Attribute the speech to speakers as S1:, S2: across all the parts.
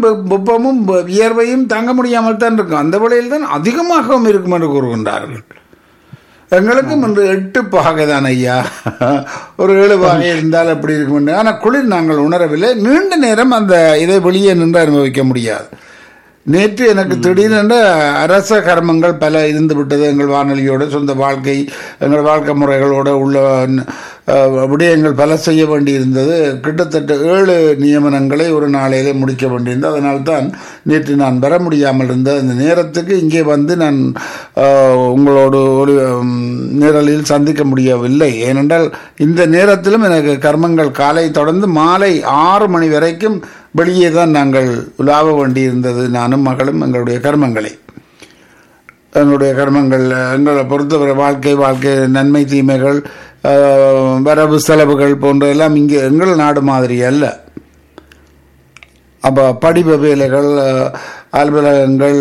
S1: வெ- வெப்பமும் வெ- வியர்வையும் தாங்க முடியாமல் தான் இருக்கும் அந்த வேளையில் தான் அதிகமாகவும் இருக்கும் என்று கூறுகின்றார்கள் எங்களுக்கும் இன்று எட்டு பாகை தான் ஐயா ஒரு ஏழு பாகை இருந்தால் எப்படி இருக்கும் ஆனால் குளிர் நாங்கள் உணரவில்லை நீண்ட நேரம் அந்த இதை வெளியே நின்று அனுபவிக்க முடியாது நேற்று எனக்கு திடீரென்று அரச கர்மங்கள் பல இருந்து விட்டது எங்கள் வானொலியோட சொந்த வாழ்க்கை எங்கள் வாழ்க்கை முறைகளோட உள்ள அஹ், விடயங்கள் பல செய்ய வேண்டியிருந்தது கிட்டத்தட்ட ஏழு நியமனங்களை ஒரு நாளையிலே முடிக்க வேண்டியிருந்தது அதனால்தான் நேற்று நான் வர முடியாமல் இருந்த அந்த நேரத்துக்கு இங்கே வந்து நான் அஹ், உங்களோடு ஒரு உம், நேரலில் சந்திக்க முடியவில்லை ஏனென்றால் இந்த நேரத்திலும் எனக்கு கர்மங்கள் காலை தொடர்ந்து மாலை ஆறு மணி வரைக்கும் வெளியே தான் நாங்கள் உலாவ வேண்டியிருந்தது நானும் மகளும் எங்களுடைய கர்மங்களை எங்களுடைய கர்மங்கள் எங்களை பொறுத்தவரை வாழ்க்கை வாழ்க்கை நன்மை தீமைகள் அஹ், வரவு செலவுகள் போன்ற எல்லாம் இங்கே எங்கள் நாடு மாதிரி அல்ல அப்போ படிப்பு வேலைகள் அஹ், அலுவலகங்கள்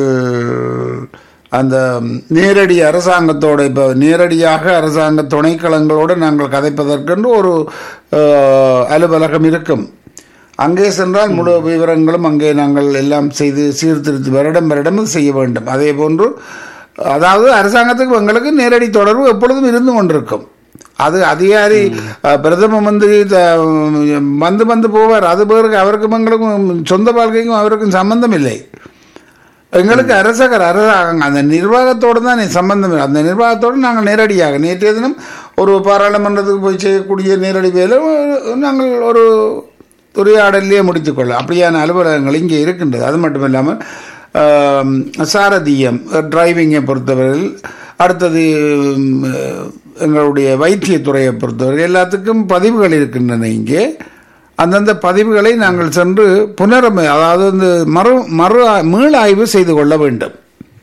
S1: அந்த நேரடி அரசாங்கத்தோட இப்போ நேரடியாக அரசாங்க துணைக்களங்களோடு நாங்கள் கதைப்பதற்கென்று ஒரு அஹ், அலுவலகம் இருக்கும் அங்கே சென்றால் முழு விவரங்களும் அங்கே நாங்கள் எல்லாம் செய்து சீர்திருத்தி வருடம் வருடம் செய்ய வேண்டும் அதே போன்று அதாவது அரசாங்கத்துக்கு எங்களுக்கு நேரடி தொடர்பு எப்பொழுதும் இருந்து கொண்டிருக்கும் அது அதிகாரி அஹ், பிரதம மந்திரி த- வந்து வந்து போவார் அது பேருக்கு அவருக்கும் எங்களுக்கும் சொந்த வாழ்க்கைக்கும் அவருக்கும் சம்பந்தம் இல்லை எங்களுக்கு அரசகர் அரசாங்கம் அந்த நிர்வாகத்தோடு தான் சம்பந்தம் இல்லை. அந்த நிர்வாகத்தோடு நாங்கள் நேரடியாக நேற்றைய தினம் ஒரு பாராளுமன்றத்துக்கு போய் செய்யக்கூடிய நேரடி வேலை ஒரு- நாங்கள் ஒரு உரையாடலே முடித்துக்கொள்ள அப்படியான அலுவலகங்கள் இங்கே இருக்கின்றது அது மட்டும் இல்லாமல் ஆம், சாரதியம் டிரைவிங்கை பொறுத்தவரையில் அடுத்தது ம், எங்களுடைய வைத்தியத்துறையை பொறுத்தவரை எல்லாத்துக்கும் பதிவுகள் இருக்கின்றன இங்கே அந்தந்த பதிவுகளை நாங்கள் சென்று புனரமை அதாவது இந்த மறு மறு ஆ- மீளாய்வு செய்து கொள்ள வேண்டும்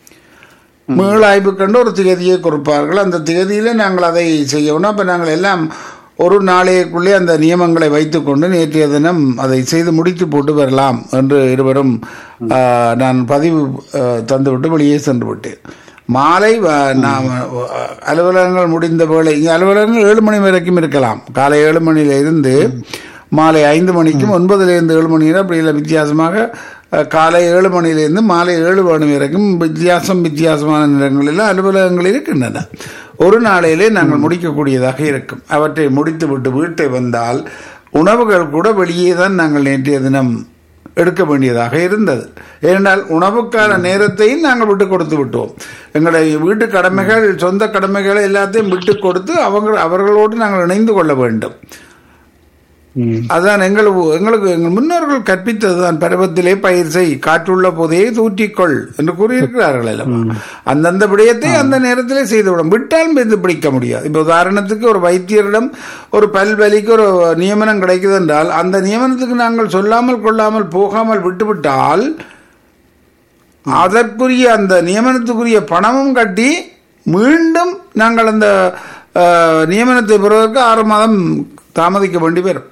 S1: மீளாய்வு கண்டு ஒரு திகதியை கொடுப்பார்கள் அந்த திகதியில நாங்கள் அதை செய்யணும் அப்போ நாங்கள் எல்லாம் ஒரு நாளைக்குள்ளே அந்த நியமங்களை வைத்துக்கொண்டு நேற்றைய தினம் அதை செய்து முடித்து போட்டு வரலாம் என்று இருவரும் ஆ, நான் பதிவு ஆ, தந்துவிட்டு வெளியே சென்று விட்டேன் மாலை வ- நாம் ஆ, அலுவலகங்கள் முடிந்த வேளை இங்கே அலுவலகங்கள் ஏழு மணி வரைக்கும் இருக்கலாம் காலை ஏழு மணியில இருந்து மாலை ஐந்து மணிக்கும் ஒன்பதுலேருந்து ஏழு மணி வரை அப்படி இல்லை வித்தியாசமாக அஹ், காலை ஏழு மணியிலிருந்து மாலை ஏழு மணி வரைக்கும் வித்தியாசம் வித்தியாசமான நேரங்களில் அலுவலகங்கள் இருக்கின்றன ஒரு நாளையிலே நாங்கள் முடிக்கக்கூடியதாக இருக்கும் அவற்றை முடித்துவிட்டு வீட்டை வந்தால் உணவுகள் கூட வெளியே தான் நாங்கள் நேற்றைய தினம் எடுக்க வேண்டியதாக இருந்தது ஏனென்றால் உணவுக்கான நேரத்தையும் நாங்கள் விட்டு கொடுத்து விட்டோம் எங்களுடைய வீட்டு கடமைகள் சொந்த கடமைகளை எல்லாத்தையும் விட்டு கொடுத்து அவங்க அவர்களோடு நாங்கள் இணைந்து கொள்ள வேண்டும்
S2: ம்.
S1: அதான் எங்கள் எங்களுக்கு எங்கள் முன்னோர்கள் கற்பித்ததுதான் பருவத்திலே பயிர் செய் காற்றுள்ள போதே தூற்றிக்கொள் என்று கூறியிருக்கிறார்கள் அல்லவா அந்தந்த விடயத்தை அந்த நேரத்திலே செய்துவிடும் விட்டாலும் இது பிடிக்க முடியாது இப்போ உதாரணத்துக்கு ஒரு வைத்தியரிடம் ஒரு பல்வலிக்கு ஒரு நியமனம் கிடைக்குது என்றால் அந்த நியமனத்துக்கு நாங்கள் சொல்லாமல் கொள்ளாமல் போகாமல் விட்டுவிட்டால் அதற்குரிய அந்த நியமனத்துக்குரிய பணமும் கட்டி மீண்டும் நாங்கள் அந்த அஹ், நியமனத்தை பெறுவதற்கு ஆறு மாதம் தாமதிக்க வேண்டி வரும்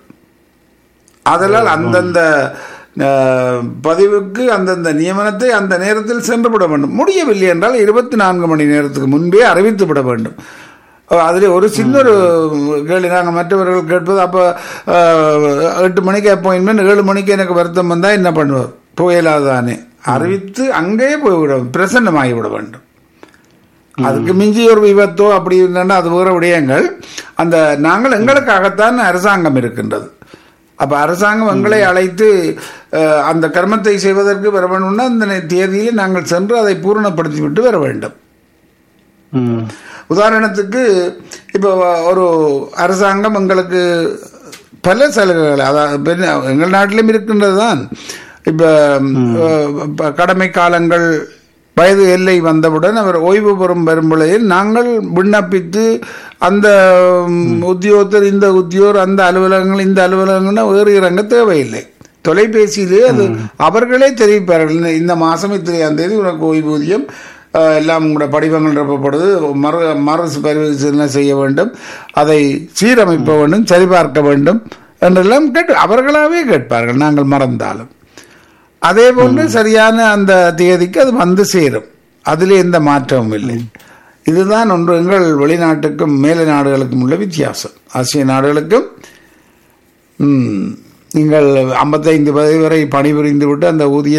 S1: அதனால் அந்தந்த அஹ், பதிவுக்கு அந்தந்த நியமனத்தை அந்த நேரத்தில் சென்று விட வேண்டும் முடியவில்லை என்றால் இருபத்தி நான்கு மணி நேரத்துக்கு முன்பே அறிவித்து விட வேண்டும் அஹ், அதில் ஒரு சின்ன ஒரு கேள்வி நாங்கள் மற்றவர்கள் கேட்பது அப்போ எட்டு மணிக்கு அப்பாயின்மெண்ட் ஏழு மணிக்கு எனக்கு வருத்தம் வந்தால் என்ன பண்ணுவார் புயலாதானே அறிவித்து அங்கேயே போய்விட பிரசன்னமாகி விட வேண்டும் அதுக்கு மிஞ்சி ஒரு விபத்தோ அப்படி இருந்தா அது வேற விடயங்கள் அந்த நாங்கள் எங்களுக்காகத்தான் அரசாங்கம் இருக்கின்றது அப்ப அரசாங்கம் எங்களை அழைத்து அஹ், அந்த கர்மத்தை செய்வதற்கு வர வேண்டும்னா அந்த தேதியிலே நாங்கள் சென்று அதை பூரணப்படுத்தி விட்டு வர வேண்டும்
S2: ம்.
S1: உதாரணத்துக்கு இப்போ ஒரு அரசாங்கம் எங்களுக்கு பல சலுகைகள் அதாவது பெரிய- எங்கள் நாட்டிலும் இருக்கின்றது தான் இப்போ அஹ், கடமை காலங்கள் வயது எல்லை வந்தவுடன் அவர் ஓய்வு பெறும் வரும் வேளையில் நாங்கள் விண்ணப்பித்து அந்த ம், உத்தியோகத்தர் இந்த உத்தியோகர் அந்த அலுவலகங்கள் இந்த அலுவலகங்கள்னா வேறு இறங்க தேவையில்லை தொலைபேசியிலே அது அவர்களே தெரிவிப்பார்கள் இந்த- இந்த மாதம் இத்தனையாம் தேதி உனக்கு ஓய்வூதியம் அஹ், எல்லாம் உங்களோட படிவங்கள் நிரப்பப்படுது மறு மறு பரிசீலனை செய்ய வேண்டும் அதை சீரமைக்க வேண்டும் சரிபார்க்க வேண்டும் என்றெல்லாம் கேட்டு அவர்களாகவே கேட்பார்கள் நாங்கள் மறந்தாலும் அதே போன்று சரியான அந்த தேதிக்கு அது வந்து சேரும் அதில் எந்த மாற்றமும் இல்லை இதுதான் ஒன்று எங்கள் வெளிநாட்டுக்கும் மேலை நாடுகளுக்கும் உள்ள வித்தியாசம் ஆசிய நாடுகளுக்கும் ம், நீங்கள் ஐம்பத்தைந்து வயது வரை பணிபுரிந்து விட்டு அந்த ஊதிய